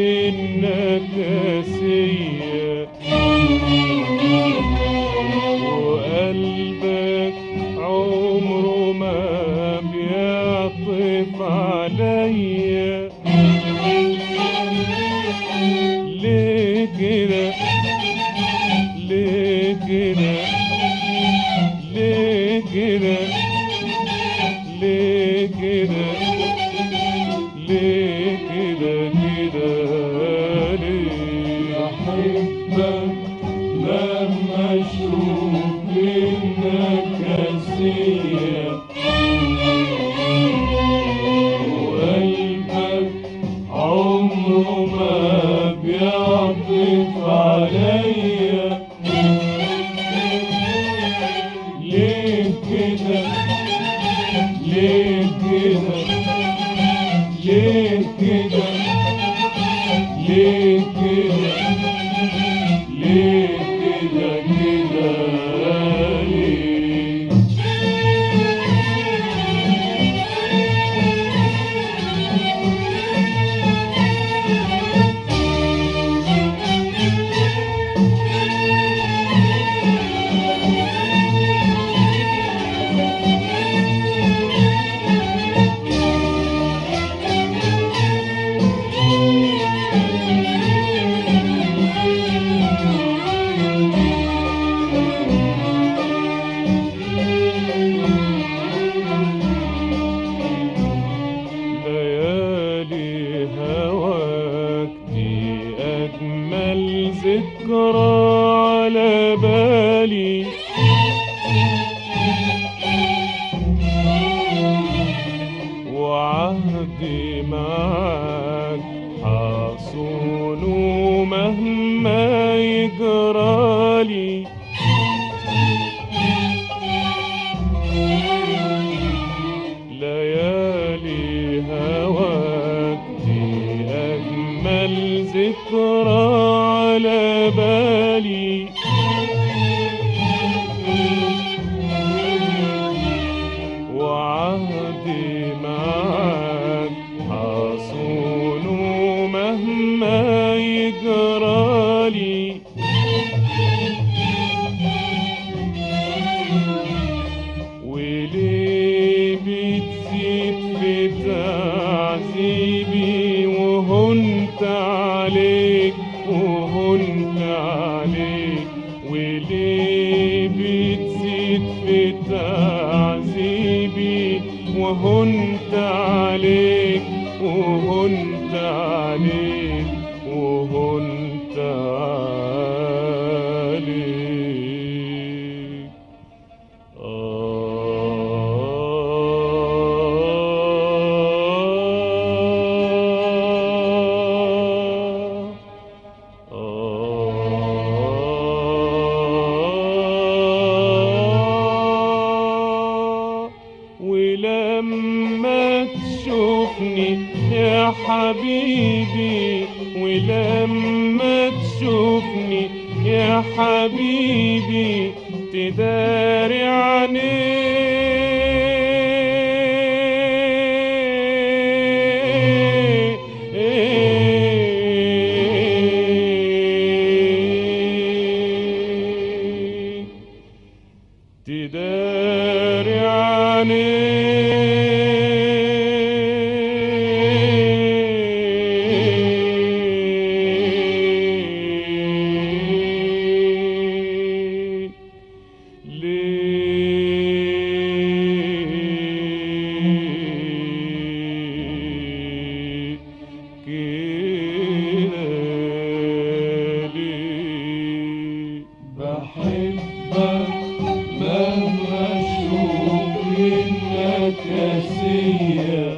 النكاسية وقلبك عمره ما بيعطف عليا ليه كده ليه كده ليه كده ليه كده ليه كده كده ليه أحبك لما أشوف النكاسية وقلبك عمره ما بيعطف عليا ليه كده ليه كده ليه كده ليه كده ليه كده كده ليه ليالي هواك دي أجمل ذكرى على بالي وعهدي معاك حصون مهما يجرالي ليالي هواك دي أجمل ذكرى على بالي وعهدي معاك حصون مهما يجرالي وليه بتزيد في تعذيبي وهنت عليك وهنت عليك وليه بتزيد في تعذيبي وهنت عليك وهنت عليك وهنت عليك ولما تشوفني يا حبيبي ولما تشوفني يا حبيبي تداري عني تداري عني ليه كده ليه بحبك مهما اشوف النكاسية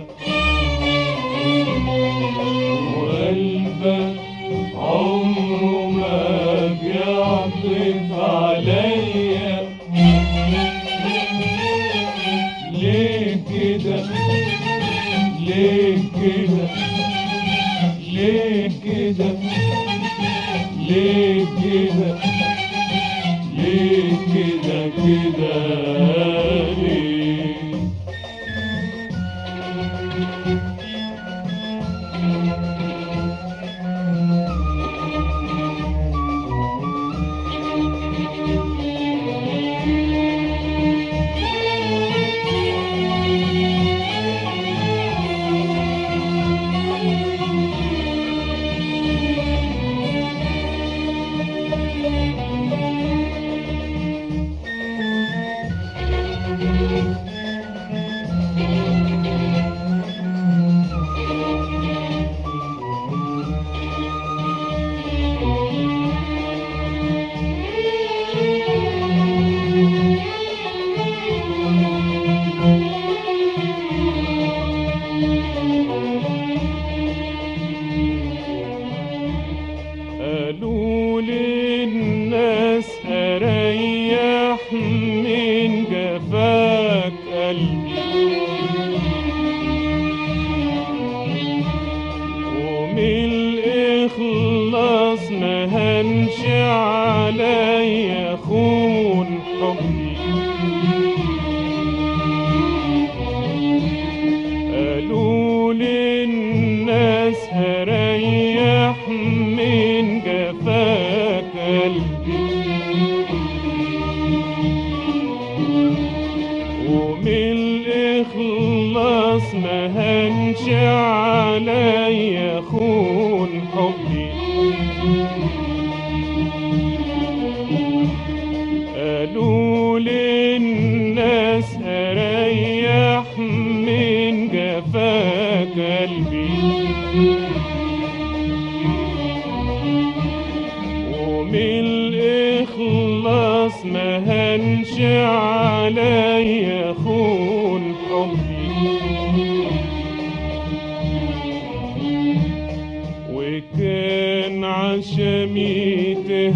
وقلبك عمره ما بيعطف عليا ليه كده ليه كده ليه كده ليه كده ليه كده كده ليه الإخلاص ما هنش عليا خون حبي قالوا للناس هريح من جفاك قلبي ومن الإخلاص ما هنش عليا خون حبي قالوا للناس هريح من جفاك قلبي ومن الإخلاص ما هنش عليا خون حبي وكان عشمي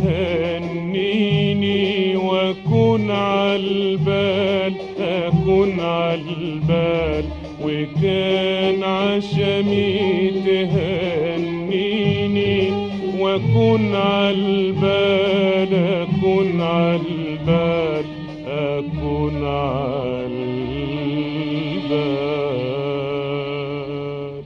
تهنيني واكون عالبال اكون عالبال وكان عشمي تهنيني واكون عالبال اكون عالبال اكون عالبال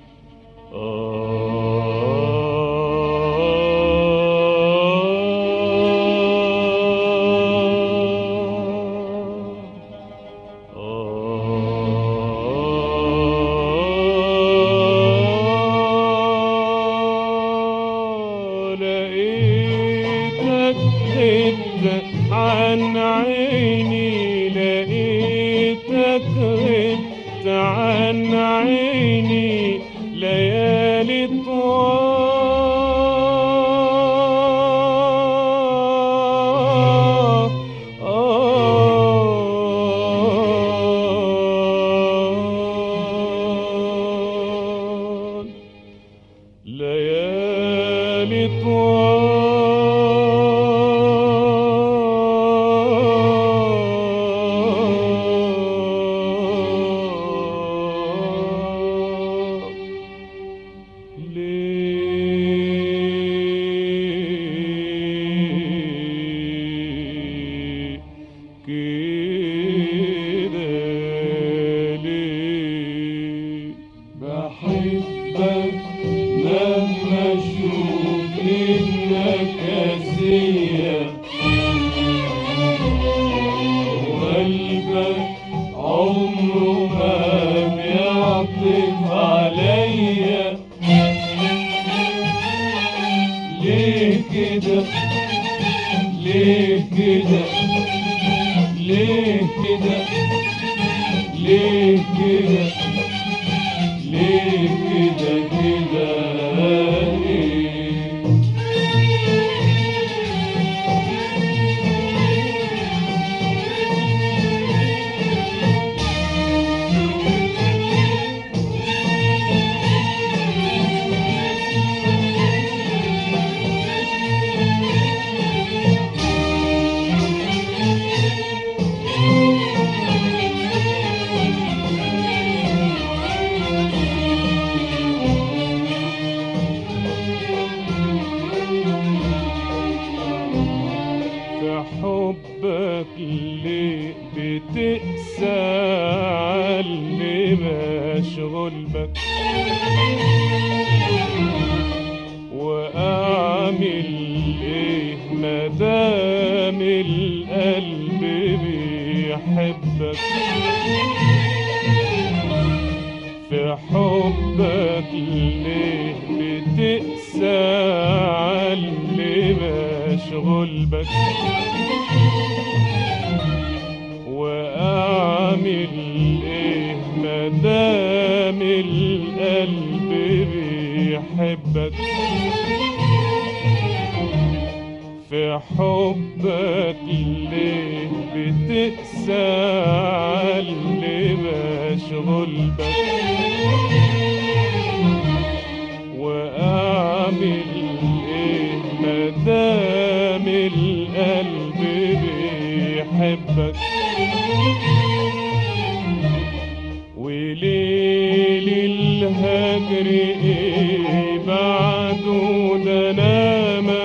لقيتك غبت عن عيني لقيتك غبت عن عيني ليالي طوال ليالي طوال ليه كده ليه بحبك لما اشوف انك اسية وقلبك عمره ما بيعطف عليا ليه كده ليه كده ليه كده ليه كده ليه كده كده ليه في حبك ليه بتقسى علي مشغول بك واعمل ايه مدام القلب بيحبك في حبك ليه بتقسى علي مشغول بك واعمل ايه مدام القلب بيحبك في حبك ليه بتقسى علي مشغول بك واعمل ايه مدام القلب بيحبك وليل الهجر ايه بعده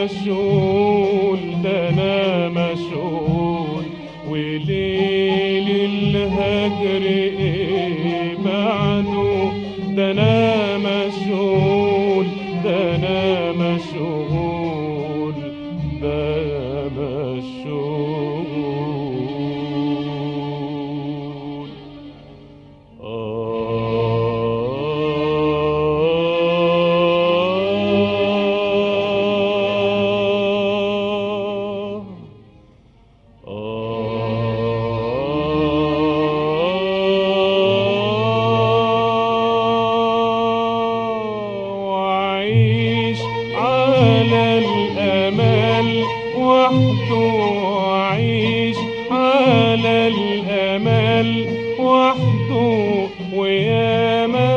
مشغول ده انا مشغول وليل الهجر ايه بعده ده انا مشغول ده انا مشغول ده مشغول آه وعيش على الأمل وحده وعيش على الأمل وحده ويا ما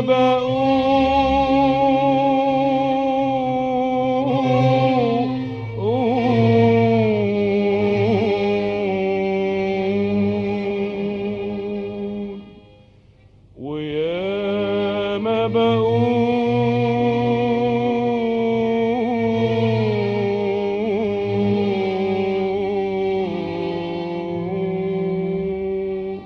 بقول ويا ما بقول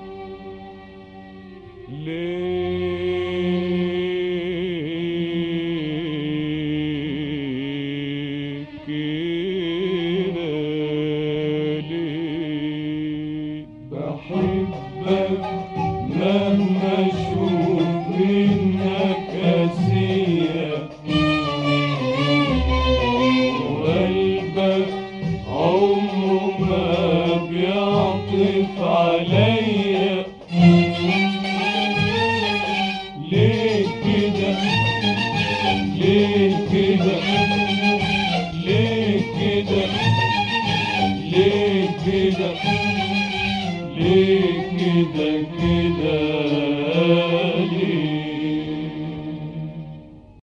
ليه كده ليه بحبك مهما اشوف منك اسيه وقلبك عمره ما بيعطف عليا ليه كده ليه كده ليه كده ليه كده ليه كده كده